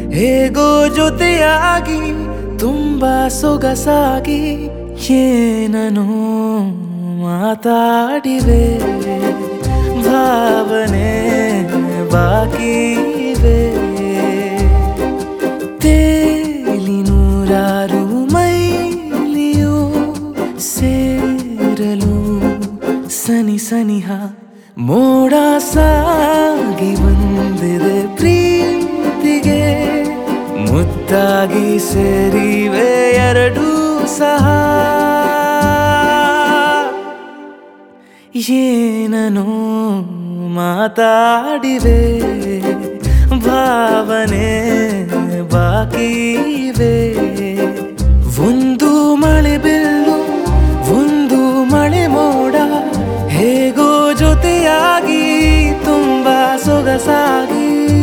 ಹೇಗೋ ಜೊತೆಯಾಗಿ ತುಂಬಾ ಸೊಗಸಾಗಿ ಏನನು ಮಾತಾಡಿವೆ ಭಾವನೆ ಬಾಕಿ ಇವೆ ತೇಲಿ ನೂರಾರು ಮೈಲಿಯು ಸೇರಲು ಸನಿ ಸನಿಹ ಮೋಡ ಸಾಗಿ ಬಂದಿದೆ ಪ್ರೀತಿಗೆ ಮುತ್ತಾಗಿ ಸೇರಿವೆ ಎರಡೂ ಸಹ ಏನನು ಮಾತಾಡಿವೆ ಭಾವನೆ ಬಾಕಿ ಇವೆ ಒಂದು ಮಳೆ ಬಿಲ್ಲು ಒಂದು ಮಳೆ ಮೋಡ ಹೇಗೋ ಜೊತೆಯಾಗಿ ತುಂಬಾ ಸೊಗಸಾಗಿ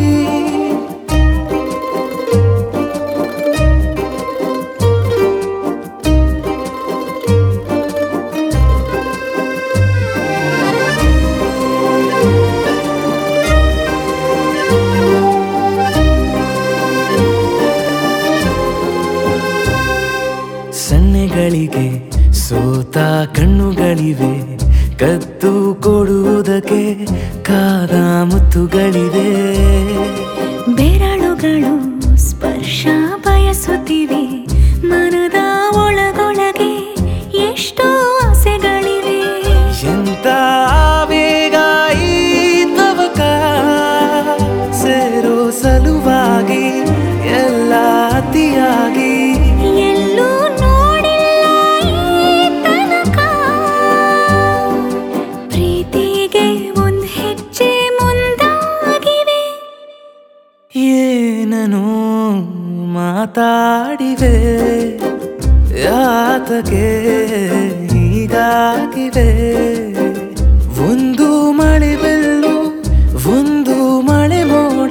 ಸನ್ನೆಗಳಿಗೆ ಸೋತ ಕಣ್ಣುಗಳಿವೆ ಕದ್ದು ಕೊಡುವುದಕ್ಕೆ ಕಾದ ಮುತ್ತುಗಳಿವೆ ಬೆರಳುಗಳು ಸ್ಪರ್ಶ ಬಯಸುತ್ತಿವೆ ಮನದ ಒಳಗೊಳಗೆ ಎಷ್ಟೋ ಆಸೆಗಳಿವೆ ಎಂತ ಆವೇಗ ಈ ತವಕ ಸೇರೋ ಸಲುವಾಗಿ ಎಲ್ಲ ಅತಿಯಾಗಿ ಎಲ್ಲೂ ನೋಡಿಲ್ಲ ಈ ತನಕ ಪ್ರೀತಿಗೆ ಒಂದ್ ಹೆಜ್ಜೆ ಮುಂದಾಗಿವೆ ಏನನು ಮಾತಾಡಿವೆ ಯಾತಕ್ಕೆ ಹೀಗಾಗಿವೆ ಒಂದು ಮಳೆ ಬೆಲ್ಲು ಒಂದು ಮಳೆ ಮೋಡ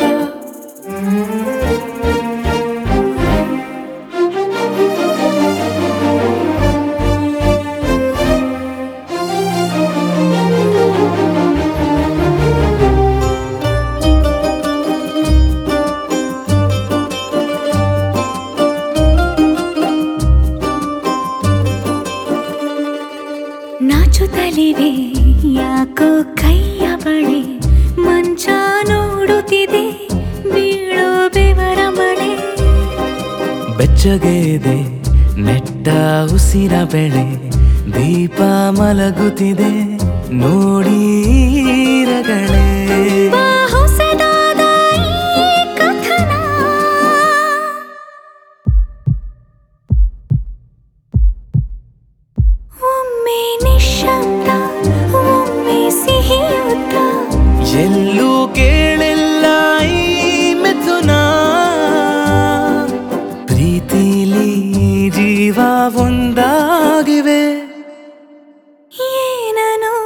ನಾಚುತ್ತಲಿವೆ ಯಾಕೋ ಕೈಯ ಬಳೆ ಮಂಚ ನೋಡುತ್ತಿದೆ ಬೀಳೋ ಬೆವರ ಮಳೆ ಬೆಚ್ಚಗೆದೆ ನೆಟ್ಟ ಉಸಿರ ಬೆಳೆ ದೀಪ ಮಲಗುತ್ತಿದೆ ನೋಡೀರಗಳೇ ಬಾ ಹೊಸದಾದ ಈ ಕಥನ ಒಮ್ಮೆ ನಿಶಬ್ದ ಒಮ್ಮೆ ಸಿಹಿಯುತ್ತ ಎಲ್ಲೂ ಕೇಳಿಲ್ಲ ಈ ಮಿಥುನ ಪ್ರೀತಿಲಿ ಜೀವ ಒಂದಾಗಿವೆ ಏನನು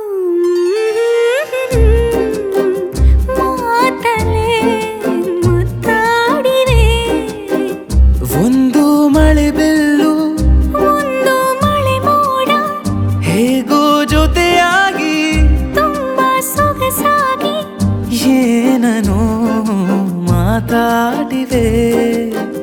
ಮಾತಲೆ ಮುತ್ತಾಡಿವೆ ಒಂದು ಮಳೆ ಬೆಲ್ಲು ಒಂದು ಮಳೆ ಮೋಡ ಹೇಗೋ ಜೊತೆಯಾಗಿ ತುಂಬಾ ಸೊಗಸಾಗಿ ಏನನೋ ಮಾತಾಡಿವೆ